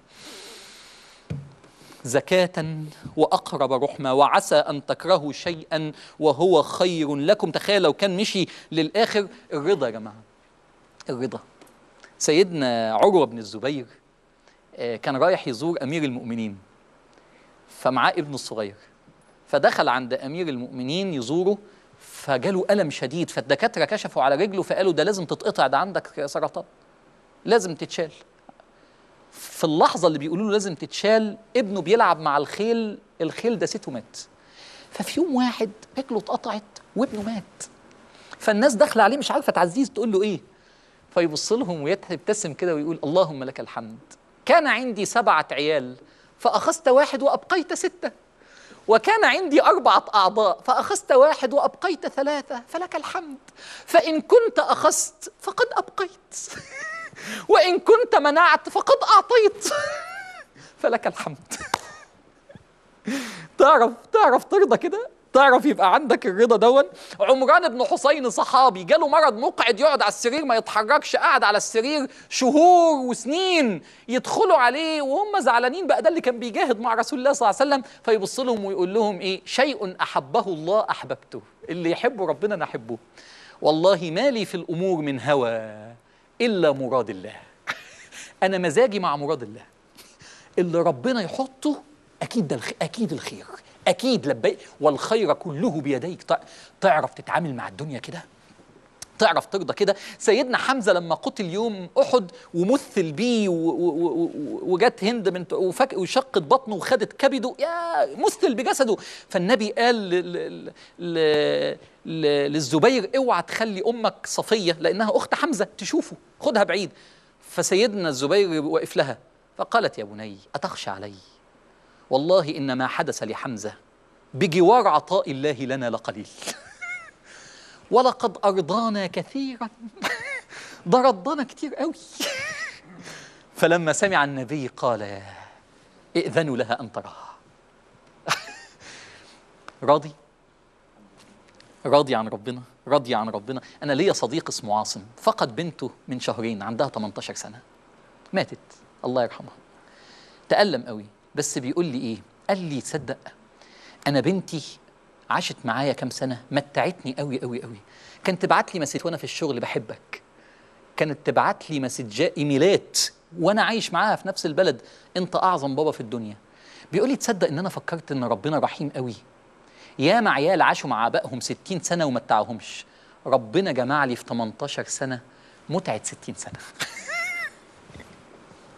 زكاة وأقرب رحمة وعسى أن تكرهوا شيئا وهو خير لكم تخيل لو كان مشي للآخر الرضا يا جماعة الرضا سيدنا عروة بن الزبير آه، كان رايح يزور أمير المؤمنين فمعاه ابنه الصغير فدخل عند أمير المؤمنين يزوره فجاله ألم شديد فالدكاترة كشفوا على رجله فقالوا ده لازم تتقطع ده عندك سرطان لازم تتشال في اللحظة اللي بيقولوا له لازم تتشال ابنه بيلعب مع الخيل الخيل دسته مات ففي يوم واحد رجله اتقطعت وابنه مات فالناس داخله عليه مش عارفه تعزيز تقول له ايه فيبص لهم ويبتسم كده ويقول اللهم لك الحمد كان عندي سبعة عيال فأخذت واحد وأبقيت ستة وكان عندي أربعة أعضاء فأخذت واحد وأبقيت ثلاثة فلك الحمد فإن كنت أخذت فقد أبقيت وإن كنت منعت فقد أعطيت فلك الحمد تعرف تعرف ترضى كده تعرف يبقى عندك الرضا دون عمران بن حسين صحابي جاله مرض مقعد يقعد على السرير ما يتحركش قعد على السرير شهور وسنين يدخلوا عليه وهم زعلانين بقى ده اللي كان بيجاهد مع رسول الله صلى الله عليه وسلم فيبص لهم ويقول لهم ايه شيء احبه الله احببته اللي يحبه ربنا انا احبه والله ما لي في الامور من هوى الا مراد الله انا مزاجي مع مراد الله اللي ربنا يحطه اكيد ده الخ... اكيد الخير اكيد لبيك والخير كله بيديك تع- تعرف تتعامل مع الدنيا كده تعرف ترضى كده سيدنا حمزه لما قتل يوم احد ومثل بيه و- و- و- و- وجت هند بنت وفك وشقت بطنه وخدت كبده يا مثل بجسده فالنبي قال ل- ل- ل- ل- للزبير اوعى تخلي امك صفيه لانها اخت حمزه تشوفه خدها بعيد فسيدنا الزبير وقف لها فقالت يا بني اتخشى علي والله ان ما حدث لحمزه بجوار عطاء الله لنا لقليل ولقد أرضانا كثيرا ده رضانا كتير قوي فلما سمع النبي قال ائذنوا لها أن تراها راضي راضي عن ربنا راضي عن ربنا أنا ليا صديق اسمه عاصم فقد بنته من شهرين عندها 18 سنة ماتت الله يرحمها تألم قوي بس بيقول لي إيه قال لي تصدق انا بنتي عاشت معايا كام سنه متعتني قوي قوي قوي كانت تبعت لي مسج وانا في الشغل بحبك كانت تبعت لي مسجات ايميلات وانا عايش معاها في نفس البلد انت اعظم بابا في الدنيا بيقول لي تصدق ان انا فكرت ان ربنا رحيم قوي ياما عيال عاشوا مع ابائهم 60 سنه ومتعهمش ربنا جمع لي في 18 سنه متعه 60 سنه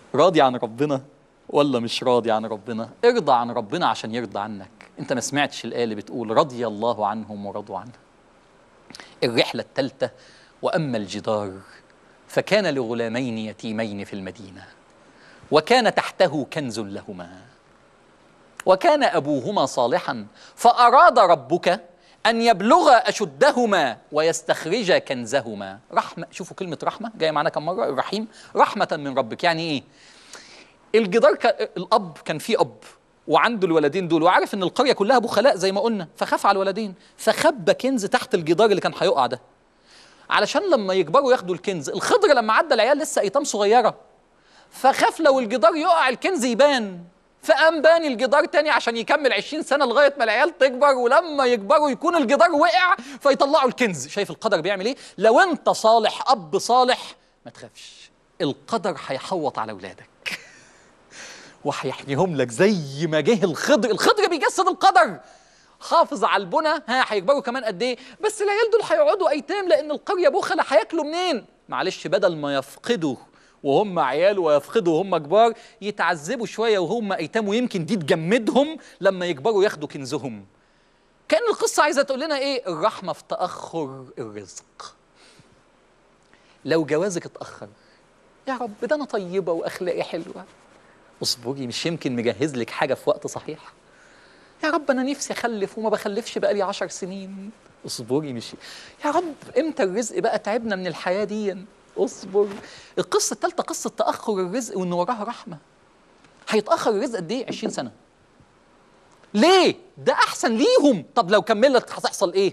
راضي عن ربنا ولا مش راضي عن ربنا ارضى عن ربنا عشان يرضى عنك انت ما سمعتش الآية اللي بتقول رضي الله عنهم ورضوا عنه الرحلة الثالثة وأما الجدار فكان لغلامين يتيمين في المدينة وكان تحته كنز لهما وكان أبوهما صالحا فأراد ربك أن يبلغ أشدهما ويستخرج كنزهما رحمة شوفوا كلمة رحمة جاية معانا كم مرة الرحيم رحمة من ربك يعني إيه الجدار ك... الأب كان فيه أب وعنده الولدين دول وعارف ان القريه كلها بخلاء زي ما قلنا فخاف على الولدين فخبى كنز تحت الجدار اللي كان هيقع ده علشان لما يكبروا ياخدوا الكنز الخضر لما عدى العيال لسه ايتام صغيره فخاف لو الجدار يقع الكنز يبان فقام باني الجدار تاني عشان يكمل 20 سنه لغايه ما العيال تكبر ولما يكبروا يكون الجدار وقع فيطلعوا الكنز شايف القدر بيعمل ايه لو انت صالح اب صالح ما تخافش القدر هيحوط على اولادك وهيحميهم لك زي ما جه الخضر الخضر بيجسد القدر حافظ على البنى ها هيكبروا كمان قد ايه بس العيال دول هيقعدوا ايتام لان القريه بخله هياكلوا منين معلش بدل ما يفقدوا وهم عيال ويفقدوا وهم كبار يتعذبوا شويه وهم ايتام ويمكن دي تجمدهم لما يكبروا ياخدوا كنزهم كان القصه عايزه تقول لنا ايه الرحمه في تاخر الرزق لو جوازك اتاخر يا رب ده انا طيبه واخلاقي حلوه اصبري مش يمكن مجهز لك حاجه في وقت صحيح يا رب انا نفسي اخلف وما بخلفش بقالي عشر سنين اصبري مش يا رب امتى الرزق بقى تعبنا من الحياه دي اصبر القصه الثالثه قصه تاخر الرزق وان وراها رحمه هيتاخر الرزق قد ايه 20 سنه ليه ده احسن ليهم طب لو كملت هتحصل ايه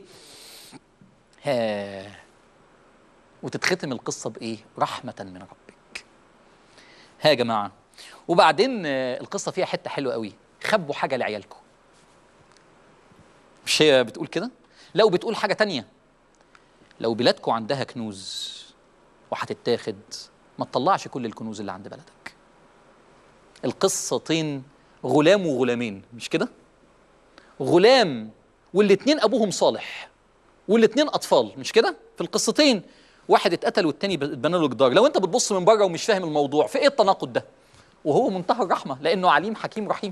ها وتتختم القصه بايه رحمه من ربك ها يا جماعه وبعدين آه، القصه فيها حته حلوه قوي خبوا حاجه لعيالكم مش هي بتقول كده لو بتقول حاجه تانية لو بلادكم عندها كنوز وهتتاخد ما تطلعش كل الكنوز اللي عند بلدك القصتين غلام وغلامين مش كده غلام والاتنين ابوهم صالح والاتنين اطفال مش كده في القصتين واحد اتقتل والتاني اتبنى له جدار لو انت بتبص من بره ومش فاهم الموضوع في ايه التناقض ده وهو منتهى الرحمه لانه عليم حكيم رحيم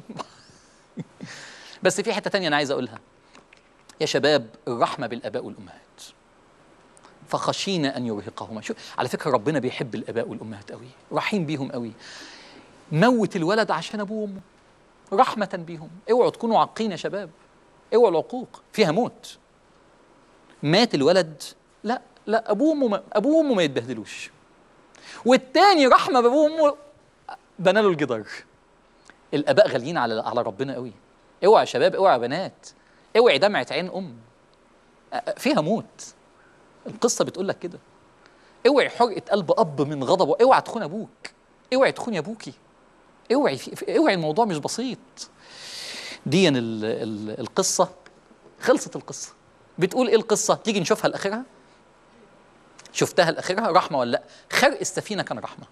بس في حته تانية انا عايز اقولها يا شباب الرحمه بالاباء والامهات فخشينا ان يرهقهما شو على فكره ربنا بيحب الاباء والامهات قوي رحيم بيهم قوي موت الولد عشان ابوه وامه رحمه بيهم اوعوا تكونوا عاقين يا شباب اوعوا العقوق فيها موت مات الولد لا لا ابوه وامه ما- ابوه وامه ما يتبهدلوش والتاني رحمه بابوه وامه بنى له الجدار الاباء غاليين على على ربنا قوي اوعى يا شباب اوعى يا بنات اوعي دمعه عين ام أ- أ- فيها موت القصه بتقول لك كده اوعي حرقه قلب اب من غضبه اوعى تخون ابوك اوعي تخوني ابوكي اوعي في في- اوعي الموضوع مش بسيط دي ال ال القصه خلصت القصه بتقول ايه القصه تيجي نشوفها لاخرها شفتها لاخرها رحمه ولا لا خرق السفينه كان رحمه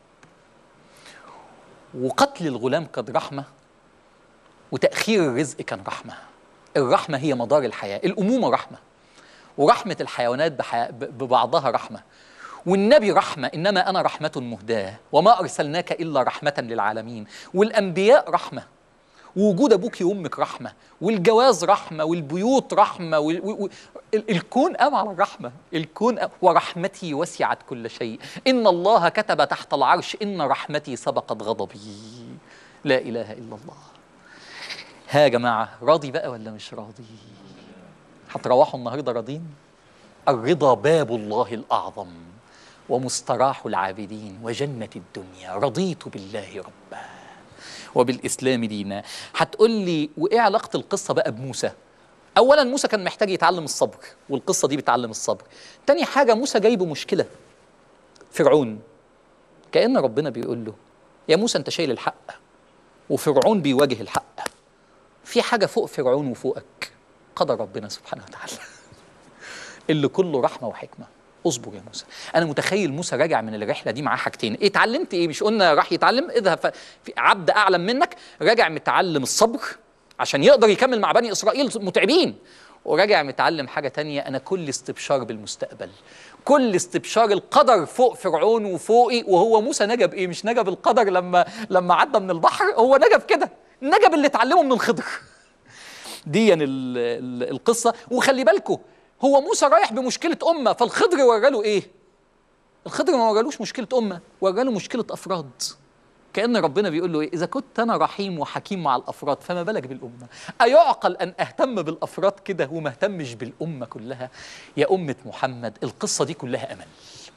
وقتل الغلام كان رحمه وتاخير الرزق كان رحمه الرحمه هي مدار الحياه الامومه رحمه ورحمه الحيوانات بحياة ب- ببعضها رحمه والنبي رحمه انما انا رحمه مهداه وما ارسلناك الا رحمه للعالمين والانبياء رحمه ووجود ابوك وامك رحمه والجواز رحمه والبيوت رحمه وال... و... و... ال- الكون قام على الرحمه الكون قام ورحمتي وسعت كل شيء ان الله كتب تحت العرش ان رحمتي سبقت غضبي لا اله الا الله ها يا جماعه راضي بقى ولا مش راضي هتروحوا النهارده راضين الرضا باب الله الاعظم ومستراح العابدين وجنه الدنيا رضيت بالله ربا وبالاسلام دينا هتقول لي وايه علاقه القصه بقى بموسى اولا موسى كان محتاج يتعلم الصبر والقصه دي بتعلم الصبر تاني حاجه موسى جايبه مشكله فرعون كان ربنا بيقول له يا موسى انت شايل الحق وفرعون بيواجه الحق في حاجه فوق فرعون وفوقك قدر ربنا سبحانه وتعالى اللي كله رحمه وحكمه اصبر يا موسى انا متخيل موسى راجع من الرحله دي معاه حاجتين ايه اتعلمت ايه مش قلنا راح يتعلم اذهب ف- في عبد اعلم منك راجع متعلم الصبر عشان يقدر يكمل مع بني اسرائيل متعبين وراجع متعلم حاجه تانية انا كل استبشار بالمستقبل كل استبشار القدر فوق فرعون وفوقي وهو موسى نجا بايه مش نجا بالقدر لما لما عدى من البحر هو نجا بكده نجا باللي اتعلمه من الخضر دي ال- ال- القصه وخلي بالكم هو موسى رايح بمشكله امه فالخضر وراله ايه الخضر ما ورالوش مشكله امه وراله مشكله افراد كأن ربنا بيقول له إيه؟ إذا كنت أنا رحيم وحكيم مع الأفراد فما بالك بالأمة؟ أيعقل أن أهتم بالأفراد كده وما اهتمش بالأمة كلها؟ يا أمة محمد القصة دي كلها أمل.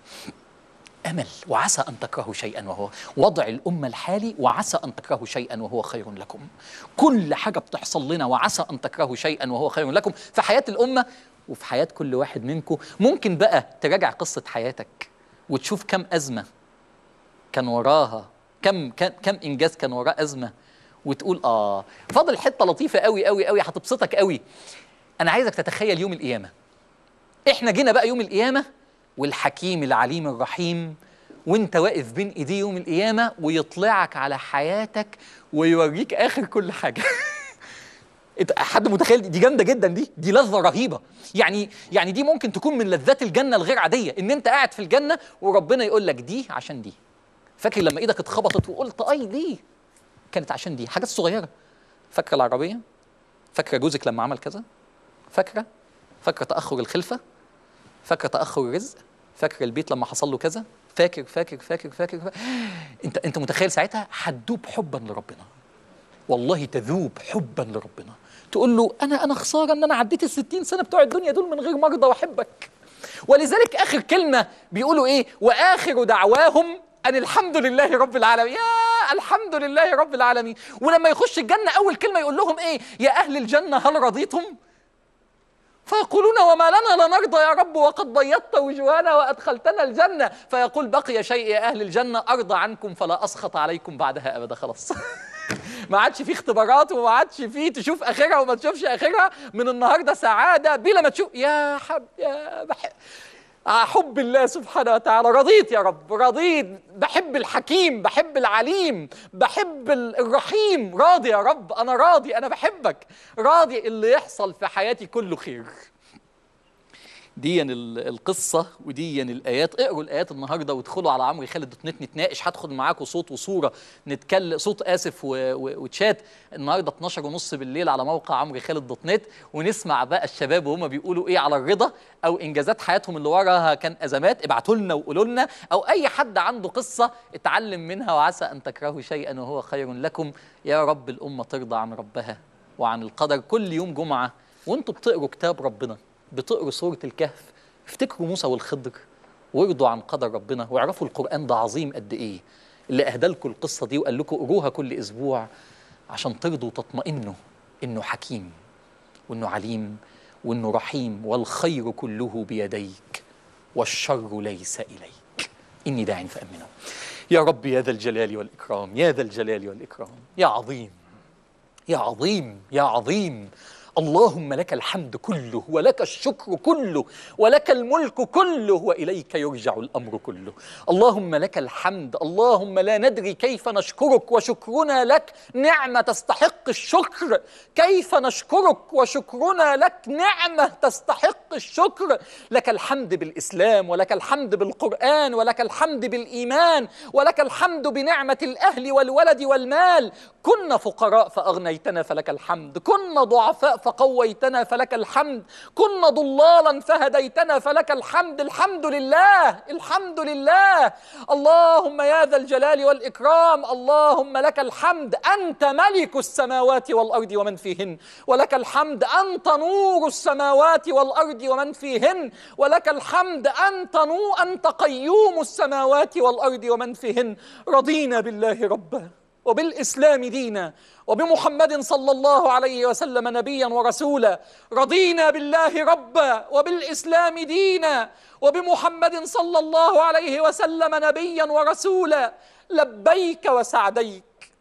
أمل وعسى أن تكرهوا شيئا وهو وضع الأمة الحالي وعسى أن تكرهوا شيئا وهو خير لكم. كل حاجة بتحصل لنا وعسى أن تكرهوا شيئا وهو خير لكم في حياة الأمة وفي حياة كل واحد منكم ممكن بقى تراجع قصة حياتك وتشوف كم أزمة كان وراها كم كم كم انجاز كان وراه ازمه وتقول اه فاضل حته لطيفه قوي قوي قوي هتبسطك قوي انا عايزك تتخيل يوم القيامه احنا جينا بقى يوم القيامه والحكيم العليم الرحيم وانت واقف بين ايديه يوم القيامه ويطلعك على حياتك ويوريك اخر كل حاجه انت حد متخيل دي جامده جدا دي دي لذه رهيبه يعني يعني دي ممكن تكون من لذات الجنه الغير عاديه ان انت قاعد في الجنه وربنا يقول لك دي عشان دي فاكر لما ايدك اتخبطت وقلت اي ليه كانت عشان دي حاجات صغيره فاكره العربيه فاكره جوزك لما عمل كذا فاكره فاكره تاخر الخلفه فاكره تاخر الرزق فاكره البيت لما حصل له كذا فاكر فاكر فاكر فاكر, فاكر. انت انت متخيل ساعتها هتدوب حبا لربنا والله تذوب حبا لربنا تقول له انا انا خساره ان انا عديت ال 60 سنه بتوع الدنيا دول من غير مرضى واحبك ولذلك اخر كلمه بيقولوا ايه واخر دعواهم ان الحمد لله رب العالمين يا الحمد لله رب العالمين ولما يخش الجنه اول كلمه يقول لهم ايه يا اهل الجنه هل رضيتم فيقولون وما لنا لا نرضى يا رب وقد بيضت وجوهنا وادخلتنا الجنه فيقول بقي شيء يا اهل الجنه ارضى عنكم فلا اسخط عليكم بعدها ابدا خلاص ما عادش فيه اختبارات وما عادش فيه تشوف اخرها وما تشوفش اخرها من النهارده سعاده بلا ما تشوف يا حب يا بحب حب الله سبحانه وتعالى رضيت يا رب رضيت بحب الحكيم بحب العليم بحب الرحيم راضي يا رب انا راضي انا بحبك راضي اللي يحصل في حياتي كله خير دي القصة ودي الآيات اقروا الآيات النهاردة وادخلوا على عمرو خالد دوت نت نتناقش هدخل معاكم صوت وصورة نتكلم صوت آسف و... و... وتشات النهاردة 12 ونص بالليل على موقع عمرو خالد دوت نت ونسمع بقى الشباب وهم بيقولوا إيه على الرضا أو إنجازات حياتهم اللي وراها كان أزمات ابعتوا لنا وقولوا لنا أو أي حد عنده قصة اتعلم منها وعسى أن تكرهوا شيئا وهو خير لكم يا رب الأمة ترضى عن ربها وعن القدر كل يوم جمعة وانتوا بتقروا كتاب ربنا بتقروا سورة الكهف افتكروا موسى والخضر وارضوا عن قدر ربنا واعرفوا القرآن ده عظيم قد إيه اللي أهدى لكم القصة دي وقال لكم قروها كل أسبوع عشان ترضوا وتطمئنوا إنه حكيم وإنه عليم وإنه رحيم والخير كله بيديك والشر ليس إليك إني داع فأمنه يا رب يا ذا الجلال والإكرام يا ذا الجلال والإكرام يا عظيم يا عظيم يا عظيم اللهم لك الحمد كله ولك الشكر كله ولك الملك كله واليك يرجع الامر كله اللهم لك الحمد اللهم لا ندري كيف نشكرك وشكرنا لك نعمه تستحق الشكر كيف نشكرك وشكرنا لك نعمه تستحق الشكر لك الحمد بالاسلام ولك الحمد بالقران ولك الحمد بالايمان ولك الحمد بنعمه الاهل والولد والمال كنا فقراء فاغنيتنا فلك الحمد كنا ضعفاء فقويتنا فلك الحمد كنا ضلالا فهديتنا فلك الحمد الحمد لله الحمد لله اللهم يا ذا الجلال والإكرام اللهم لك الحمد أنت ملك السماوات والأرض ومن فيهن ولك الحمد أنت نور السماوات والأرض ومن فيهن ولك الحمد أنت نور أنت قيوم السماوات والأرض ومن فيهن رضينا بالله ربا وبالإسلام دينا وبمحمد صلى الله عليه وسلم نبيا ورسولا رضينا بالله ربا وبالإسلام دينا وبمحمد صلى الله عليه وسلم نبيا ورسولا لبيك وسعديك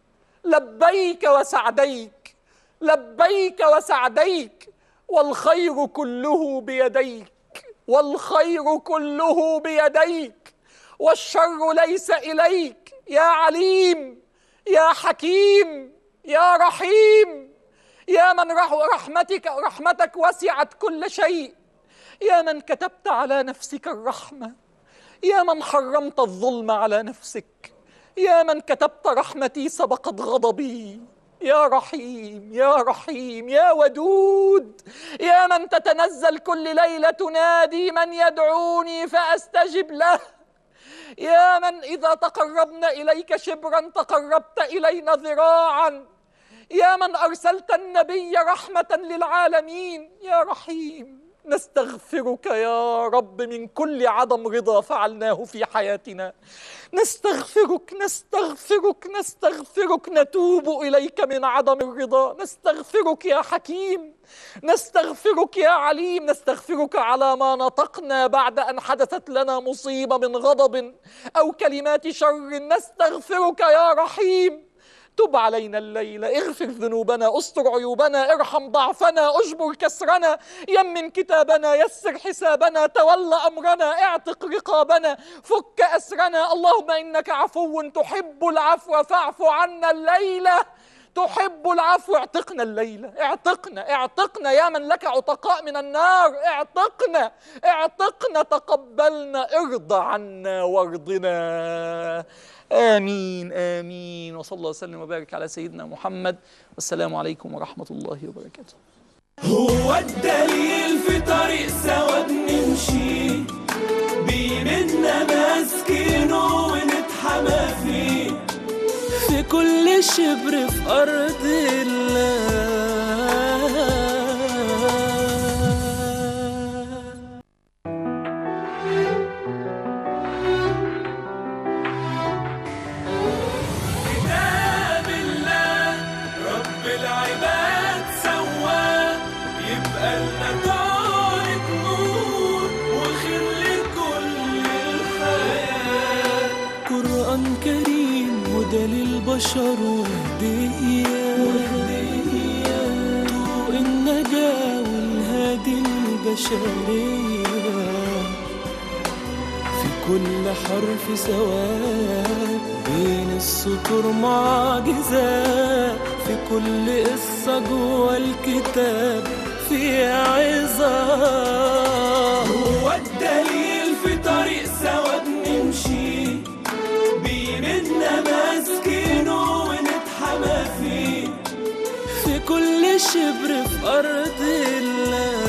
لبيك وسعديك لبيك وسعديك والخير كله بيديك والخير كله بيديك والشر ليس إليك يا عليم يا حكيم يا رحيم يا من رحمتك رحمتك وسعت كل شيء يا من كتبت على نفسك الرحمة يا من حرمت الظلم على نفسك يا من كتبت رحمتي سبقت غضبي يا رحيم يا رحيم يا ودود يا من تتنزل كل ليلة تنادي من يدعوني فأستجب له يا من إذا تقربنا إليك شبرا تقربت إلينا ذراعا يا من أرسلت النبي رحمة للعالمين يا رحيم نستغفرك يا رب من كل عدم رضا فعلناه في حياتنا نستغفرك نستغفرك نستغفرك نتوب اليك من عدم الرضا نستغفرك يا حكيم نستغفرك يا عليم نستغفرك على ما نطقنا بعد ان حدثت لنا مصيبه من غضب او كلمات شر نستغفرك يا رحيم تب علينا الليلة اغفر ذنوبنا استر عيوبنا ارحم ضعفنا اجبر كسرنا يمن كتابنا يسر حسابنا تول امرنا اعتق رقابنا فك اسرنا اللهم انك عفو تحب العفو فاعف عنا الليله تحب العفو اعتقنا الليلة اعتقنا اعتقنا يا من لك عتقاء من النار اعتقنا اعتقنا تقبلنا ارضى عنا وارضنا آمين آمين وصلى الله وسلم وبارك على سيدنا محمد والسلام عليكم ورحمة الله وبركاته هو الدليل في طريق سوا بنمشي بيمنا ماسكينه ونتحمى فيه في كل شبر في أرض الله كتاب الله رب العباد سواه يبقى لنا طارق نور وخير لكل الحياة قرآن كريم هدى للبشر وهدية ضوء النجاة والهادي البشرية في كل حرف سواء بين السطور معجزات في كل قصة جوه الكتاب في عظات هو الدليل في طريق سوا بنمشي بيمنا ماسكينه ونتحمى فيه في كل شبر في أرض الله